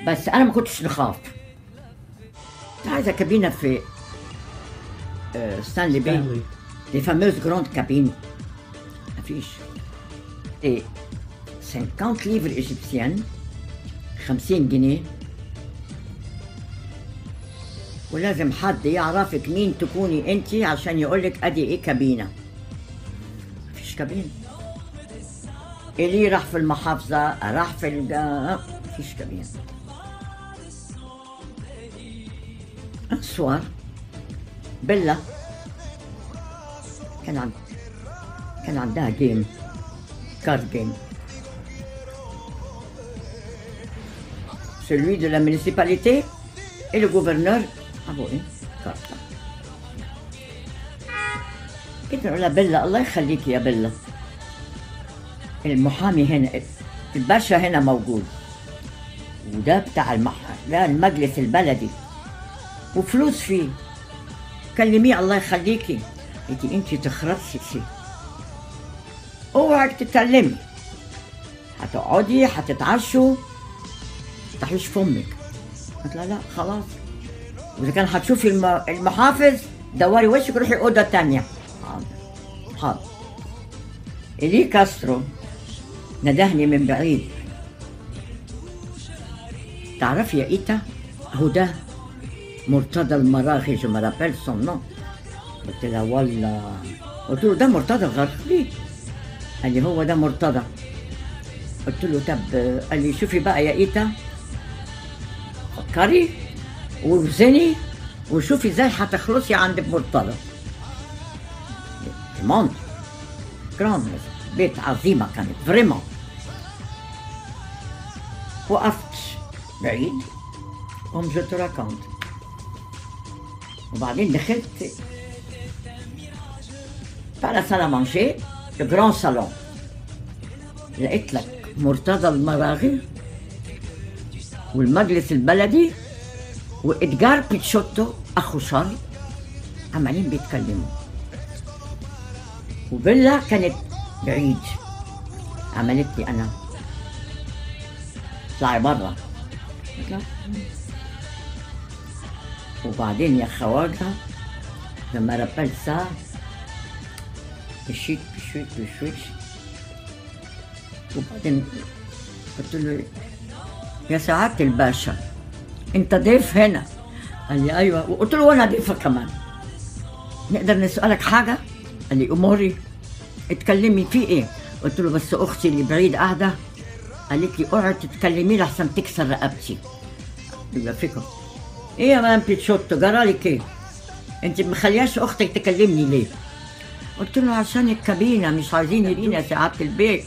بس انا ما كنتش نخاف عايزه كابينه في آه، ستانلي بي ستانلي. les fameuses grandes cabines. Affiche. Et 50 livres égyptiennes, 50 جنيه ولازم حد يعرفك مين تكوني انت عشان يقولك ادي ايه كابينه مفيش كابينه اللي راح في المحافظه راح في الجا مفيش كابينه سوار بيلا كان عند كان عندها جيم كارد جيم celui de la municipalité et le gouverneur ابو ايه كارت كنت نقول لها بيلا الله يخليك يا بيلا المحامي هنا الباشا هنا موجود وده بتاع المح... ده المجلس البلدي وفلوس فيه كلميه الله يخليكي انت انت تخرسي شيء اوعك تتكلمي هتقعدي هتتعشوا تحيش فمك قلت لها لا خلاص واذا كان هتشوفي الم- المحافظ دوري وشك روحي اوضه تانية حاضر حاضر إلي كاسترو ندهني من بعيد تعرفي يا إيتا هو ده مرتضى المراغي جو مرابيل سون نو قلت لها والله قلت له ده مرتضى الغربي قال لي هو ده مرتضى قلت له طب قال لي شوفي بقى يا ايتا فكري ووزني وشوفي ازاي هتخلصي عند مرتضى مونت جراند بيت عظيمة كانت فريمون وقفت بعيد قوم جو تو راكونت وبعدين دخلت على سالا مانجي لو جران صالون لقيت لك مرتضى المراغي والمجلس البلدي وإدجار بيتشوتو أخو شارل عمالين بيتكلموا وبيلا كانت بعيد عملت لي أنا اطلعي برا قلت لها وبعدين يا خواجة لما ربال ساعة مشيت بشويش بشويش وبعدين قلت له يا سعادة الباشا انت ضيف هنا قال لي ايوه وقلت له وانا ضيفه كمان نقدر نسألك حاجة قال لي اموري اتكلمي في ايه قلت له بس اختي اللي بعيد قاعدة قالت لي اقعد تتكلمي لحسن تكسر رقبتي يبقى فيكم ايه يا مان بيتشوتو جرالك ايه انت مخلياش اختك تكلمني ليه قلت له عشان الكابينة مش عايزين يدينا ساعات البيت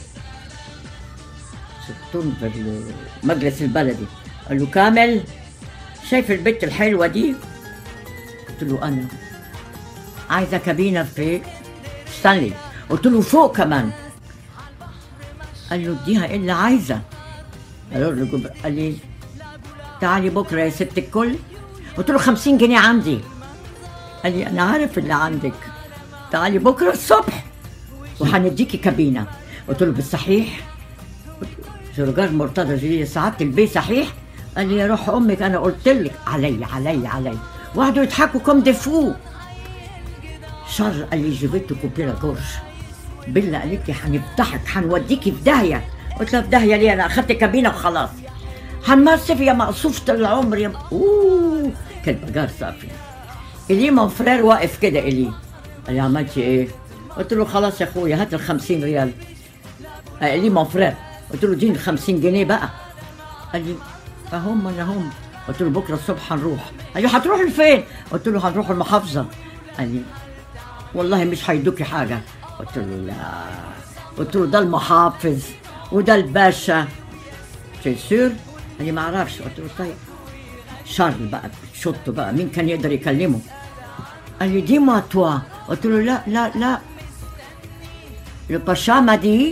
ستون في المجلس البلدي قال له كامل شايف البت الحلوة دي قلت له أنا عايزة كابينة في ستانلي قلت له فوق كمان قال له اديها إيه اللي عايزة قال له الرجل- قال لي تعالي بكرة يا ست الكل قلت له خمسين جنيه عندي قال لي أنا عارف اللي عندك تعالي بكرة الصبح وهنديكي كابينة قلت له بالصحيح زرجار مرتضى جديد سعادة البي صحيح قال لي يا روح امك انا قلت لك علي علي علي وقعدوا يضحكوا كوم دي فو شر قال لي جبت كوبيرا جورج بيلا قالت لي هنفضحك هنوديكي في داهيه قلت لها في داهيه ليه انا اخدت كابينه وخلاص هنمسف يا مقصوفة العمر يا م... اوه كان بجار صافي الي مون فرير واقف كده الي قال لي عملتي ايه؟ قلت له خلاص يا اخويا هات ال 50 ريال قال لي مون فرير قلت له اديني 50 جنيه بقى قال لي اهم انا هم قلت له بكره الصبح هنروح قال لي هتروح لفين؟ قلت له هنروح المحافظه قال لي والله مش هيدوكي حاجه قلت له لا قلت له ده المحافظ وده الباشا سي سور قال لي ما اعرفش قلت له طيب شارل بقى شطه بقى مين كان يقدر يكلمه قال لي دي ما توا قلت له لا لا لا الباشا ما دي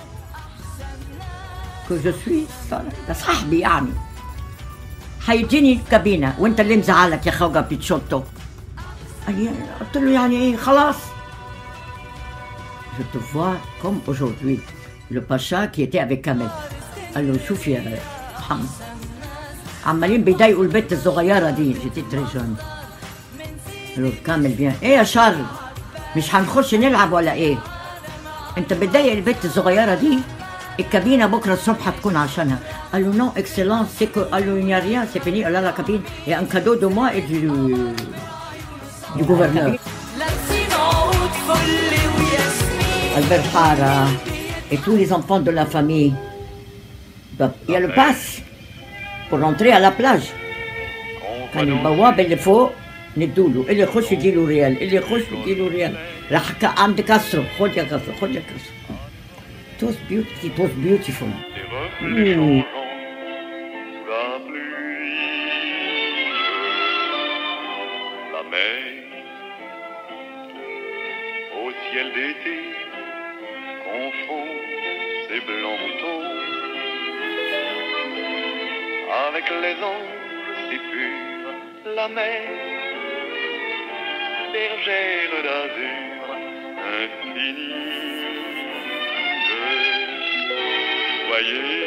كو جو سوي ده صاحبي يعني هيديني الكابينه وانت اللي مزعلك يا خوجه بيتشوتو قال لي قلت له يعني ايه خلاص Je te vois comme aujourd'hui. Le pacha qui était avec Kamel. قال له شوف يا محمد عمالين بيضايقوا البت الصغيره دي جيتي تري جون قالوا كامل بيان ايه يا شارل مش هنخش نلعب ولا ايه انت بتضايق البت الصغيره دي الكابينه بكره الصبح هتكون عشانها قال له نو اكسلونس سيكو قال له يا ريان سي فيني قال لا كابين يا ان كادو دو موا اي دو دو gouverneur Albert Hara et tous les enfants de la famille. Il y a le pass pour rentrer à la plage. كان البواب اللي فوق ندوله اللي يخش يديله ريال اللي يخش يديله ريال راح ك- عند كسره خد يا كسره خد يا كسره It was beautiful. It was beautiful. Des reflets Mmh. changeants sous la pluie. La mer au ciel d'été confond ses blancs moutons avec les anges si purs. La mer bergère d'azur infinie. Je voyais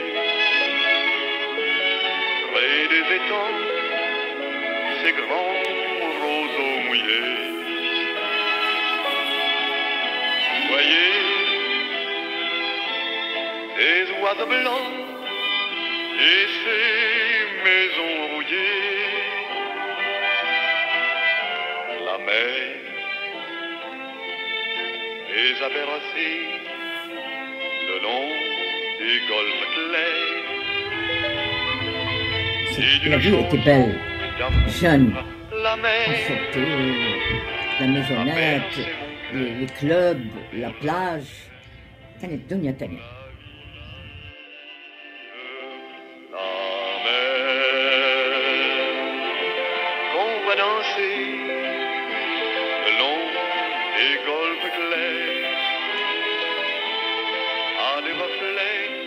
près des étangs ces grands roseaux mouillés. Voyez ces oiseaux blancs et ces maisons rouillées. La mer les a bercés le long des golfes clairs. Et La d'une vie était belle. d'amour, Jeune. La mer Surtout la maisonnette, les, les clubs, la plage. كانت دنيا تانية. La mer qu'on va danser le long des golfes clairs à des reflets